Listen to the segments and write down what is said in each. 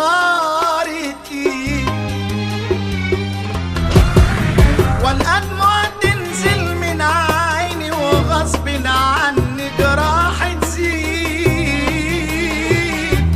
نارتي والأدمع تنزل من عيني وغصب عني جراح تزيد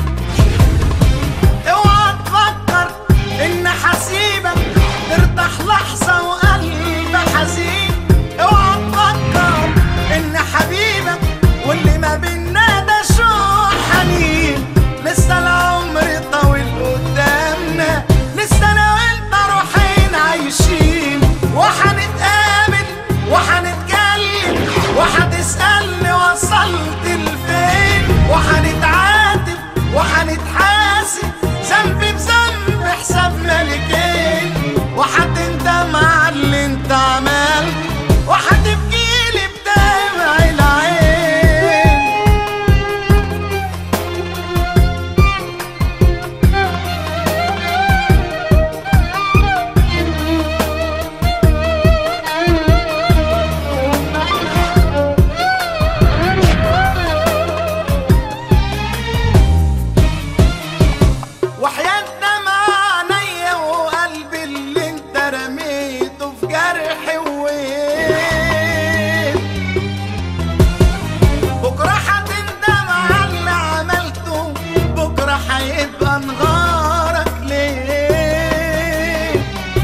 اوعى تفكر ان حسيبك ترتاح لحظة وقلب حزين اوعى تفكر ان حبيبك واللي ما بينا ده شوق حنين لسه العمر طويل قدامنا لسه انا وانت روحين عايشين وحنتقابل وحنتكلم وحتسألني وصلت لفين وحنتعاتب وحنتحاسب ذنب بذنب حساب ملكين وحتندم على اللي انت عملته وحتبكيلي بدمع العين وحياة دمع عينيا وقلبي اللي انت رميته في جرح وين بكرة هتندم على اللي عملته بكرة هيبقى نهارك ليه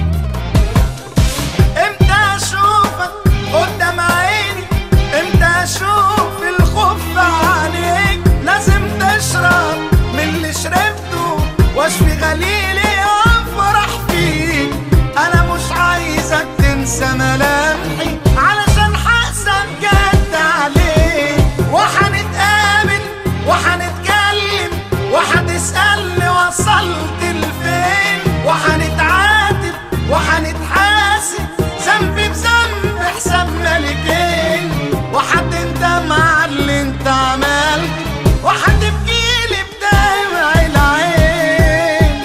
امتى اشوفك قدام عيني امتى اشوف الخوف عليك لازم تشرب من اللي شربته واشفي غليلي افرح فيك انا مش عايزك تنسى ملامحي علشان حقسك جد عليك وحنتقابل وحنتكلم وحتسألني وصلت لفين وحنتعاتب وحنتحاسب ذنب بذنب حساب ملكين وحتندم على اللي انت عملته وحتبكيلي بدمع العين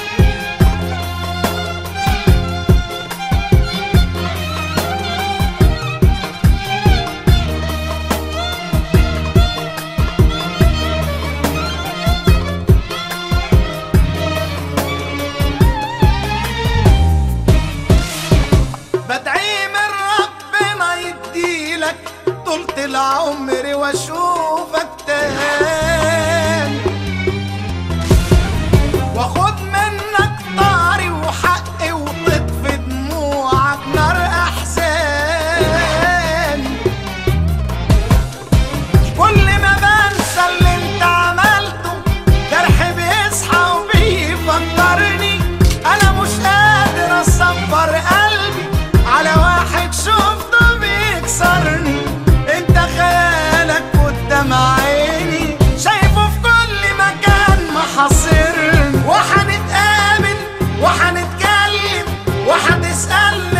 بدعي من ربنا يديلك طولة العمر واشوفك تاني واخد منك طاري وحقي وتطفي دموعك نار احزان كل ما بنسى اللي انت عملته جرح بيصحى وبيفكرني انا مش قادر اصبر قلبي على واحد شفته بيكسرني انت خيالك قدام عيني شايفه في كل مكان محاصرني وحنتقابل وحنتكلم وحتسألني